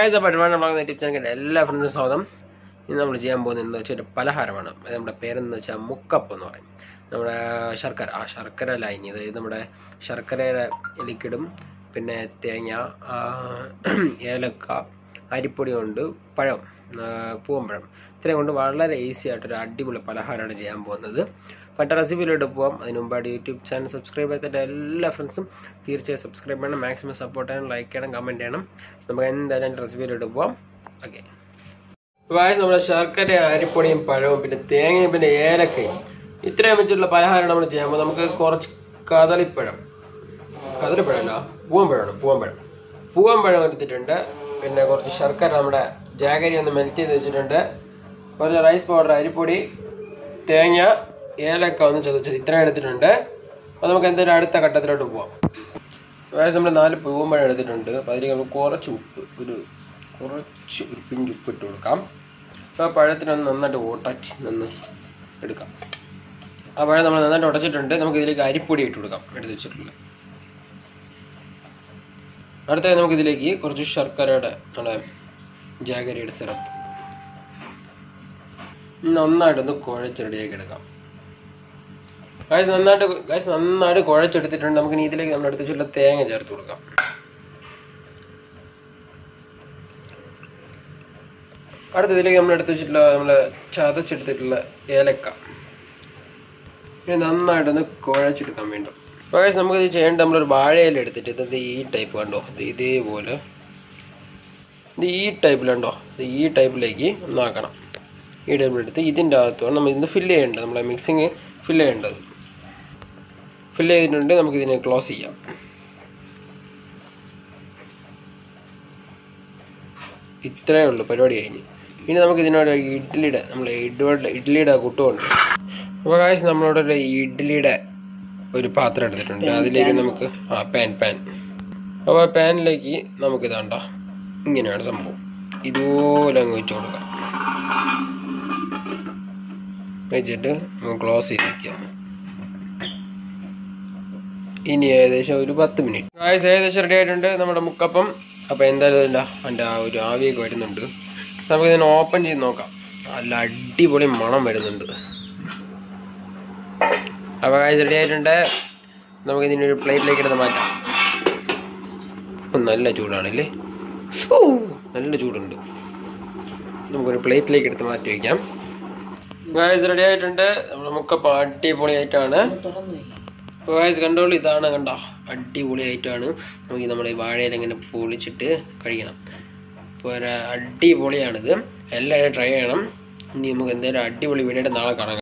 guys അപ്പോൾ ഒരുപാട് നമ്മളെ യൂട്യൂബ് ചാനൽ എല്ലാ ഫ്രണ്ട്സും സ്വാഗതം ഇന്ന് നമ്മൾ ചെയ്യാൻ പോകുന്നത് എന്താ വെച്ചാൽ ഒരു പലഹാരമാണ് അത് നമ്മുടെ പേരെന്ന് വെച്ചാൽ മുക്കപ്പ് എന്ന് പറയും നമ്മുടെ ശർക്കര ആ ശർക്കര ലൈനി അതായത് നമ്മുടെ ശർക്കരയുടെ ലിക്വിഡും പിന്നെ തേങ്ങ ആ, ഏലക്ക അരിപ്പൊടി കൊണ്ട് പഴം ആ, പൂവമ്പഴം ഇത്രയും കൊണ്ട് വളരെ ഈസി ആയിട്ടൊരു അടിപൊളി പലഹാരമാണ് ചെയ്യാൻ പോകുന്നത് മറ്റേ റെസിപ്പിയിലോട്ട് പോകാം അതിന് മുമ്പായിട്ട് യൂട്യൂബ് ചാനൽ സബ്സ്ക്രൈബ് ചെയ്തിട്ട് എല്ലാ ഫ്രണ്ട്സും തീർച്ചയായും സബ്സ്ക്രൈബ് ചെയ്യണം മാക്സിമം സപ്പോർട്ട് ചെയ്യണം ലൈക്ക് ചെയ്യണം കമൻറ്റ് ചെയ്യണം നമുക്ക് എന്തായാലും റെസിപ്പിയിലോട്ട് പോകാം ഓക്കെ വായ നമ്മുടെ ശർക്കര അരിപ്പൊടിയും പഴവും പിന്നെ തേങ്ങയും പിന്നെ ഏലക്കയും ഇത്രയും വെച്ചിട്ടുള്ള പലഹാരം നമ്മൾ ചെയ്യാൻ പോകും നമുക്ക് കുറച്ച് കദളിപ്പഴം കദളിപ്പഴമല്ല പൂവമ്പഴമാണ് പൂവമ്പഴം പൂവമ്പഴം എടുത്തിട്ടുണ്ട് പിന്നെ കുറച്ച് ശർക്കര നമ്മുടെ ജാഗരി ഒന്ന് മെൽറ്റ് ചെയ്ത് വെച്ചിട്ടുണ്ട് കുറച്ച് റൈസ് പൗഡർ അരിപ്പൊടി തേങ്ങ ഏലക്ക ഒന്ന് ചതച്ചത് ഇത്രയും എടുത്തിട്ടുണ്ട് അപ്പോൾ നമുക്ക് എന്തായാലും അടുത്ത ഘട്ടത്തിലോട്ട് പോവാം അതായത് നമ്മൾ നാല് പൂവമ്പഴം എടുത്തിട്ടുണ്ട് അപ്പോൾ അതിലേക്ക് നമുക്ക് കുറച്ച് ഉപ്പ് ഒരു കുറച്ച് ഒരു പിഞ്ച് ഉപ്പ് ഇട്ട് കൊടുക്കാം അപ്പോൾ ആ പഴത്തിനൊന്ന് നന്നായിട്ട് ഓട്ടച്ച് നിന്ന് എടുക്കാം ആ പഴം നമ്മൾ നന്നായിട്ട് ഉടച്ചിട്ടുണ്ട് നമുക്ക് ഇതിലേക്ക് അരിപ്പൊടി ഇട്ട് കൊടുക്കാം എടുത്ത് വെച്ചിട്ടുള്ളത് അടുത്തതായി നമുക്ക് ഇതിലേക്ക് കുറച്ച് ശർക്കരയുടെ നമ്മുടെ ജാഗരിയുടെ സിറപ്പ് നന്നായിട്ടൊന്ന് കുഴച്ച് റെഡിയാക്കി എടുക്കാം ഗായ്സ് നന്നായിട്ട് ഗായ്സ് നന്നായിട്ട് കുഴച്ചെടുത്തിട്ടുണ്ട് നമുക്ക് ഇനി ഇതിലേക്ക് നമ്മൾ എടുത്ത് വെച്ചിട്ടുള്ള തേങ്ങ ചേർത്ത് കൊടുക്കാം അടുത്ത ഇതിലേക്ക് നമ്മൾ എടുത്ത് വെച്ചിട്ടുള്ള നമ്മള് ചതച്ചെടുത്തിട്ടുള്ള ഏലക്ക ഇനി നന്നായിട്ടൊന്ന് കുഴച്ചെടുക്കാൻ വേണ്ടും അപ്പോൾ ഗായ്സ് നമുക്ക് ഇത് ചെയ്യേണ്ട നമ്മളൊരു വാഴയില എടുത്തിട്ട് ഇത് ഈ ടൈപ്പ് കണ്ടോ ഇത് ഇതേപോലെ ഇത് ഈ ടൈപ്പിലുണ്ടോ ഇത് ഈ ടൈപ്പിലേക്ക് ഒന്നാക്കണം ഈ ടൈപ്പിലെടുത്ത് ഇതിൻ്റെ അകത്താണ് നമ്മൾ ഇന്ന് ഫില്ല് ചെയ്യേണ്ടത് നമ്മളെ മിക്സിങ് ഫില്ല് ചെയ്യേണ്ടത് ഫില്ല് ചെയ്തിട്ടുണ്ട് നമുക്ക് ഇതിനെ ക്ലോസ് ചെയ്യാം ഇത്രയേ ഉള്ളൂ പരിപാടി കഴിഞ്ഞ് ഇനി നമുക്ക് ഇതിനോട് ഇഡ്ഡലിയുടെ നമ്മൾ ഇഡ്ഡലിയുടെ ഇഡ്ഡലിയുടെ കുട്ടുകൊണ്ട് അപ്പോൾ കാശ് നമ്മളോട് ഒരു ഇഡ്ഡലിയുടെ ഒരു പാത്രം എടുത്തിട്ടുണ്ട് അതിലേക്ക് നമുക്ക് ആ പാൻ പാൻ അപ്പോൾ ആ പാനിലേക്ക് നമുക്ക് ഇതാണ്ടോ ഇങ്ങനെയാണ് സംഭവം ഇതുപോലെ അങ്ങ് വെച്ച് കൊടുക്കാം വെച്ചിട്ട് ക്ലോസ് ചെയ്തിരിക്കുക ഇനി ഏകദേശം ഒരു പത്ത് മിനിറ്റ് ഗായ്സ് ഏകദേശം റെഡി ആയിട്ടുണ്ട് നമ്മുടെ മുക്കപ്പം അപ്പോൾ എന്തായാലും ഇതിൻ്റെ അതിൻ്റെ ആ ഒരു ആവിയൊക്കെ വരുന്നുണ്ട് നമുക്ക് ഇതിനെ ഓപ്പൺ ചെയ്ത് നോക്കാം നല്ല അടിപൊളി മണം വരുന്നുണ്ട് അപ്പോൾ ഗായ്സ് റെഡി ആയിട്ടുണ്ട് നമുക്ക് ഇതിൻ്റെ ഒരു പ്ലേറ്റിലേക്ക് എടുത്ത് മാറ്റാം ഉം, നല്ല ചൂടാണല്ലേ ഫൂ, നല്ല ചൂടുണ്ട് നമുക്കൊരു പ്ലേറ്റിലേക്ക് എടുത്ത് മാറ്റി വയ്ക്കാം ഗായ്സ് റെഡി ആയിട്ടുണ്ട് നമ്മുടെ മുക്കപ്പം അടിപൊളിയായിട്ടാണ് ഗായ്സ് കണ്ടോളൂ ഇതാണ് കണ്ടോ അടിപൊളിയായിട്ടാണ് നമുക്ക് നമ്മുടെ ഈ വാഴയിൽ ഇങ്ങനെ പൊളിച്ചിട്ട് കഴിക്കണം അപ്പോൾ ഒരു അടിപൊളിയാണിത് എല്ലാവരും ട്രൈ ചെയ്യണം ഇനി നമുക്ക് എന്തായാലും അടിപൊളി വീഡിയോ നാളെ കാണാം